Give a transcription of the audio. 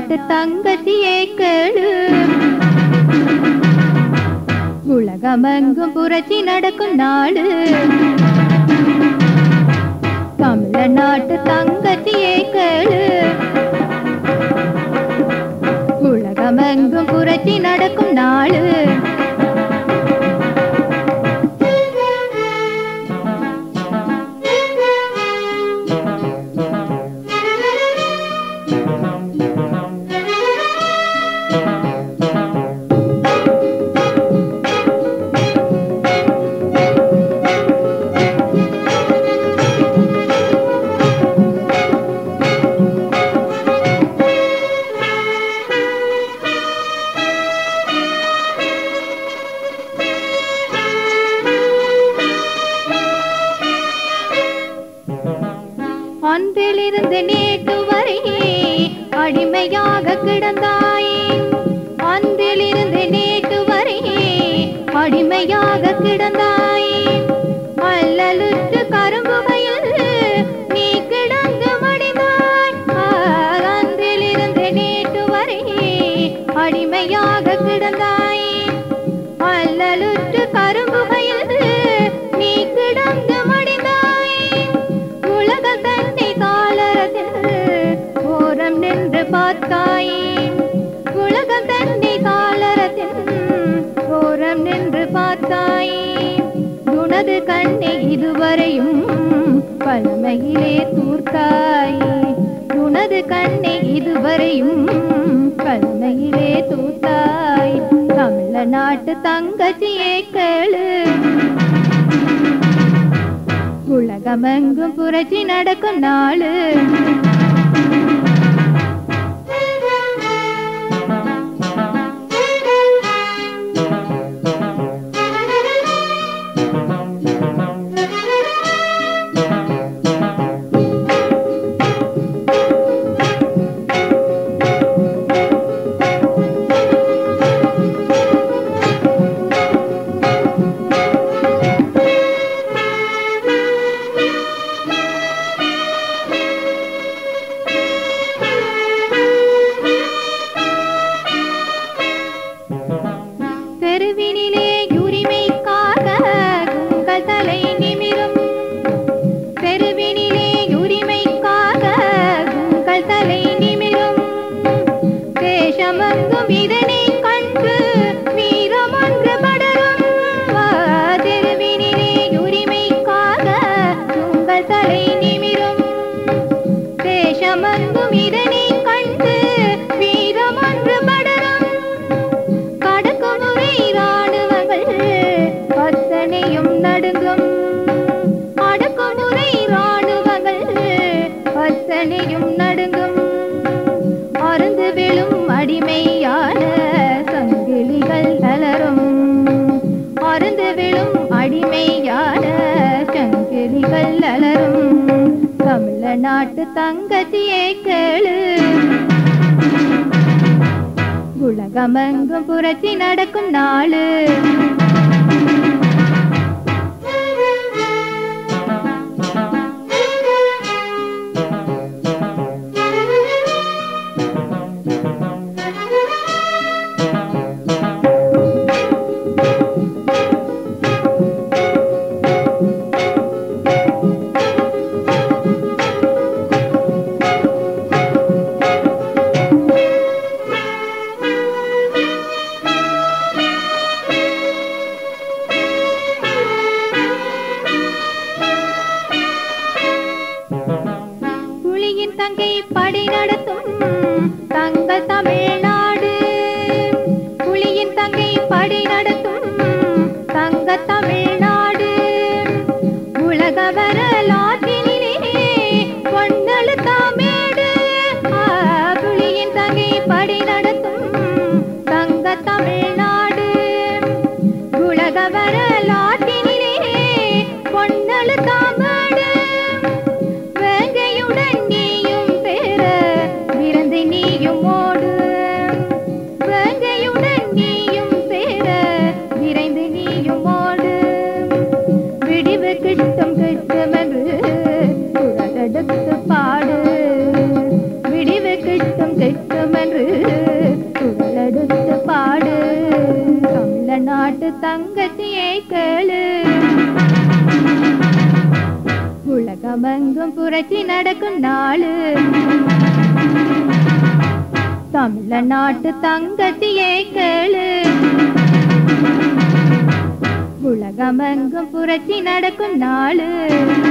நாட்டு தங்கச்சியே கேளு உலகமெங்கும் புரட்சி நடக்கும் நாடு தமிழ்நாட்டு தங்கச்சியே கேளு உலகமெங்கும் புரட்சி நடக்கும் நாடு அன்றிலிருந்து நேற்று வரை அடிமையாக கிடந்தாய் அன்றிலிருந்து நேற்று வரை அடிமையாக கிடந்தாய் அல்லலுற்று கரும்புகையில் நீ கிடந்து மடிந்தாய் ஆ, அன்றிலிருந்து நேற்று வரை அடிமையாக கிடந்தாய் அல்லலுற்று கரும்புகையில் நீ கிடந்து மடிந்தாய் உலக தன்னை தாளரத்தில் ஓரம் நின்று பார்த்தாய் உலகம் தன்னை தாளரத்தில் ஓரம் நின்று பார்த்தாய் உனது கண்ணை இதுவரையும் பழமையிலே தூர்த்தாய் உனது கண்ணை இதுவரையும் பழமையிலே தூர்த்தாய் தமிழ்நாட்டு தங்கச்சியே கேளு உலகமெங்கும் புரட்சி நடக்கும் நாளு தெருவினிலே உரிமைக்காக உங்கள் தலை நிமிரும் தெருவினிலே உரிமைக்காக உங்கள் தலை நிமிரும் தேசமெங்கும் இதனை கண்டு வீரமொன்று படரும் ஆ, தெருவினிலே உரிமைக்காக உங்கள் தலை நிமிரும் தேசமெங்கும் இதனை கண்டு வீரமொன்று படரும் கடக்குமுறை ராணுவங்கள் அத்தனையும் நடுங்கும் அடக்குமுறை ராணுவங்கள் அத்தனையும் நடுங்கும் அருந்து விழும் அடிமையான சங்கிலிகள் அலரும் அருந்து விழும் அடிமையான சங்கிலிகள் அலரும் தமிழ்நாட்டு தங்கச்சியே கேளு உலகமெங்கும் புரட்சி நடக்கும் நாளு புலியின் தங்கை படை நடத்தும் தங்கள் தமிழ்நாடு புலியின் தங்கை படை நடத்தும் தங்க தமிழ்நாடு உலக வரலாற்றினிலே பொன்னெழுத்தாமேடு ஆ, புலியின் தங்கை படை நடத்தும் தங்க தமிழ்நாடு உலக வரலாற்றினிலே பொன்னெழுத்தாமேடு வேங்கையுடன் நீயும் பேர விரந்து நீயும் ஓடு வேங்கையுடன் நீயும் சேர விரைந்து நீயும் ஓடு விடிவு கிட்டும் கிட்டும் என்று குரலெடுத்து பாடு விடிவு கிட்டும் கிட்டும் என்று தங்கச்சியே கேளு உலகமெங்கும் புரட்சி நடக்கும் நாளு தமிழ்நாட்டு தங்கச்சியே கேளு உலகமெங்கும் புரட்சி நடக்கும் நாளு